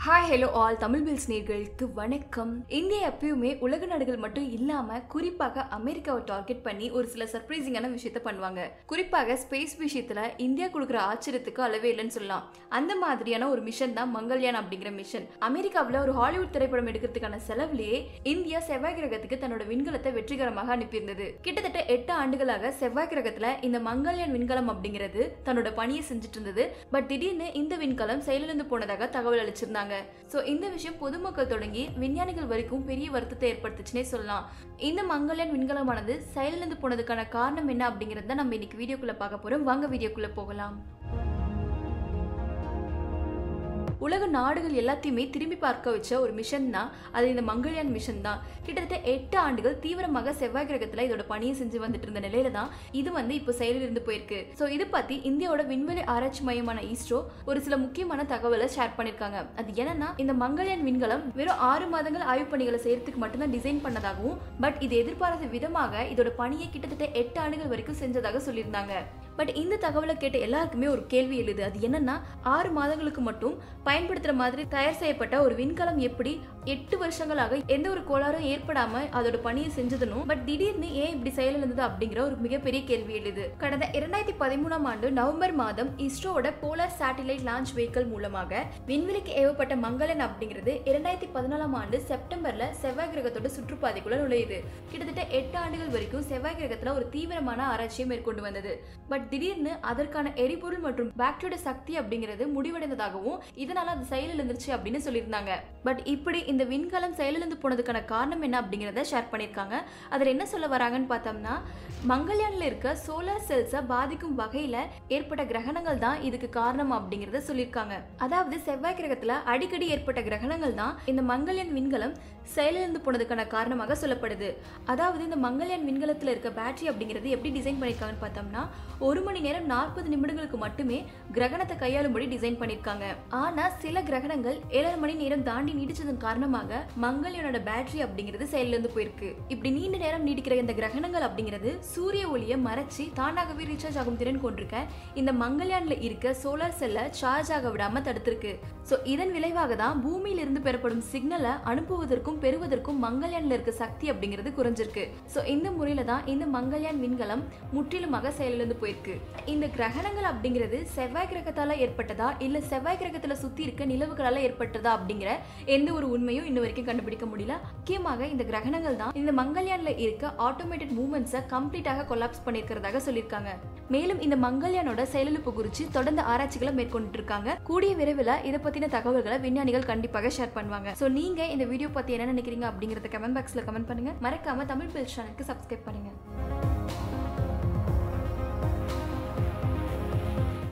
hi hello all Tamil பில்ஸ் நேர்களுக்கு வணக்கம் இந்தியா எப்பயுமே உலக நாடுகள் மட்டும் இல்லாம குறிப்பாக அமெரிக்காவை டார்கெட் பண்ணி ஒரு சில சர்ப்ரைசிங்கான விஷயத்த பண்ணுவாங்க குறிப்பாக ஸ்பேஸ் விஷயத்துல இந்தியா கொடுக்குற ஆச்சரியத்துக்கு அளவே இல்லைன்னு சொல்லலாம் அந்த மாதிரியான ஒரு மிஷன் தான் மங்கள்யான் அப்படிங்கிற மிஷன் அமெரிக்காவில் ஒரு ஹாலிவுட் திரைப்படம் எடுக்கிறதுக்கான செலவுலயே இந்தியா செவ்வாய் கிரகத்துக்கு தன்னோட விண்கலத்தை வெற்றிகரமாக அனுப்பியிருந்தது கிட்டத்தட்ட எட்டு ஆண்டுகளாக செவ்வாய் கிரகத்துல இந்த மங்கள்யான் விண்கலம் அப்படிங்கிறது தன்னோட பணியை செஞ்சுட்டு இருந்தது பட் திடீர்னு இந்த விண்கலம் செயலிழந்து போனதாக தகவல் அளிச்சிருந்தாங்க ஸோ இந்த விஷயம் பொதுமக்கள் தொடங்கி விஞ்ஞானிகள் வரைக்கும் பெரிய வருத்தத்தை ஏற்படுத்துச்சுனே சொல்லலாம் இந்த மங்கள்யான் விண்கலமானது செயலிழந்து போனதுக்கான காரணம் என்ன அப்படிங்கறத நம்ம இன்னைக்கு வீடியோக்குள்ள பார்க்க போறோம் வாங்க வீடியோக்குள்ள போகலாம் உலக நாடுகள் எல்லாத்தையுமே திரும்பி பார்க்க வச்ச ஒரு மிஷன் தான் அது இந்த மங்கள்யான் மிஷன் தான் கிட்டத்தட்ட எட்டு ஆண்டுகள் தீவிரமாக செவ்வாய் கிரகத்துல இதோட பணியை செஞ்சு வந்துட்டு இருந்த நிலையில தான் இது வந்து இப்போ செயலிலிருந்து போயிருக்கு ஸோ இது பத்தி இந்தியாவோட விண்வெளி ஆராய்ச்சி மையமான இஸ்ரோ ஒரு சில முக்கியமான தகவலை ஷேர் பண்ணிருக்காங்க அது என்னன்னா இந்த மங்கள்யான் விண்கலம் வெறும் ஆறு மாதங்கள் ஆய்வு பணிகளை செய்யறதுக்கு மட்டும்தான் டிசைன் பண்ணதாகவும் பட் இது எதிர்பாராத விதமாக இதோட பணியை கிட்டத்தட்ட எட்டு ஆண்டுகள் வரைக்கும் செஞ்சதாக சொல்லியிருந்தாங்க பட் இந்த தகவலை கேட்ட எல்லாருக்குமே ஒரு கேள்வி எழுது அது என்னன்னா ஆறு மாதங்களுக்கு மட்டும் பயன்படுத்துற மாதிரி தயார் செய்யப்பட்ட ஒரு விண்கலம் எப்படி எட்டு வருஷங்களாக எந்த ஒரு கோளாறும் ஏற்படாம அதோட பணியை செஞ்சதுனும் பட் திடீர்னு ஏன் இப்படி செயலிழந்தது அப்படிங்கிற ஒரு மிகப்பெரிய கேள்வி எழுது கடந்த இரண்டாயிரத்தி பதிமூணாம் ஆண்டு நவம்பர் மாதம் இஸ்ரோவோட போலார் சேட்டிலைட் லான்ச் வெஹிக்கல் மூலமாக விண்வெளிக்கு ஏவப்பட்ட மங்களன் அப்படிங்கிறது இரண்டாயிரத்தி பதினாலாம் ஆண்டு செப்டம்பர்ல செவ்வாய் கிரகத்தோட சுற்றுப்பாதைக்குள்ள நுழையுது கிட்டத்தட்ட எட்டு ஆண்டுகள் வரைக்கும் செவ்வாய் கிரகத்துல ஒரு தீவிரமான ஆராய்ச்சியை மேற்கொண்டு வந்தது பட் திடீர்னு அதற்கான எரிபொருள் மற்றும் பேட்டரியோட சக்தி அப்படிங்கிறது முடிவடைந்ததாகவும் இதனால அது செயலிழந்துருச்சு அப்படின்னு சொல்லியிருந்தாங்க பட் இப்படி இந்த விண்கலம் செயலிழந்து போனதுக்கான காரணம் என்ன அப்படிங்கிறத ஷேர் பண்ணியிருக்காங்க அதில் என்ன சொல்ல வராங்கன்னு பார்த்தோம்னா மங்கள்யான்ல இருக்க சோலார் செல்ஸை பாதிக்கும் வகையில ஏற்பட்ட கிரகணங்கள் தான் இதுக்கு காரணம் அப்படிங்கறத சொல்லியிருக்காங்க அதாவது செவ்வாய் கிரகத்துல அடிக்கடி ஏற்பட்ட கிரகணங்கள் தான் இந்த மங்கள்யான் விண்கலம் செயலிழந்து போனதுக்கான காரணமாக சொல்லப்படுது அதாவது இந்த மங்கள்யான் விண்கலத்துல இருக்க பேட்டரி அப்படிங்கிறது எப்படி டிசைன் பண்ணிருக்காங்கன்னு பார்த்தோம்னா ஒரு மணி நேரம் நாற்பது நிமிடங்களுக்கு மட்டுமே கிரகணத்தை கையாளும்படி டிசைன் பண்ணிருக்காங்க ஆனா சில கிரகணங்கள் ஏழரை மணி நேரம் தாண்டி நீடிச்சதன் காரணமாக மங்கள்யானோட பேட்டரி அப்படிங்கிறது செயலிழந்து போயிருக்கு இப்படி நீண்ட நேரம் நீடிக்கிற இந்த கிரகணங்கள் அப்படிங்கிறது சூரிய ஒளியை மறைச்சி தானாகவே ரீசார்ஜ் ஆகும் திறன் கொண்டிருக்க இந்த மங்கள்யான்ல இருக்க சோலார் செல்லை சார்ஜ் ஆக விடாம தடுத்திருக்கு ஸோ இதன் விளைவாக தான் பூமியிலிருந்து பெறப்படும் சிக்னலை அனுப்புவதற்கும் பெறுவதற்கும் மங்கள்யான்ல இருக்க சக்தி அப்படிங்கிறது குறைஞ்சிருக்கு ஸோ இந்த முறையில தான் இந்த மங்கள்யான் விண்கலம் முற்றிலுமாக செயலிழந்து போயிருக்கு இந்த கிரகணங்கள் அப்படிங்கிறது செவ்வாய் கிரகத்தால ஏற்பட்டதா இல்ல செவ்வாய் கிரகத்துல சுத்தி இருக்க நிலவுகளால ஏற்பட்டதா அப்படிங்கிற எந்த ஒரு உண்மையும் இன்ன வரைக்கும் கண்டுபிடிக்க முடியல முக்கியமாக இந்த கிரகணங்கள் தான் இந்த மங்கள்யான்ல இருக்க ஆட்டோமேட்டட் மூவ்மெண்ட்ஸை கம்ப்ளீட்டாக கொலாப்ஸ் பண்ணியிருக்கிறதாக சொல்லியிருக்காங்க மேலும் இந்த மங்கள்யானோட செயலிழப்பு குறித்து தொடர்ந்து ஆராய்ச்சிகளை மேற்கொண்டு இருக்காங்க கூடிய விரைவில் இதை பத்தின தகவல்களை விஞ்ஞானிகள் கண்டிப்பாக ஷேர் பண்ணுவாங்க ஸோ நீங்க இந்த வீடியோ பத்தி என்ன நினைக்கிறீங்க அப்படிங்கறத கமெண்ட் பாக்ஸ்ல கமெண்ட் பண்ணுங்க மறக்காம தமிழ் பில் சேனலுக்கு சப்ஸ்கிரைப் பண்ணுங்க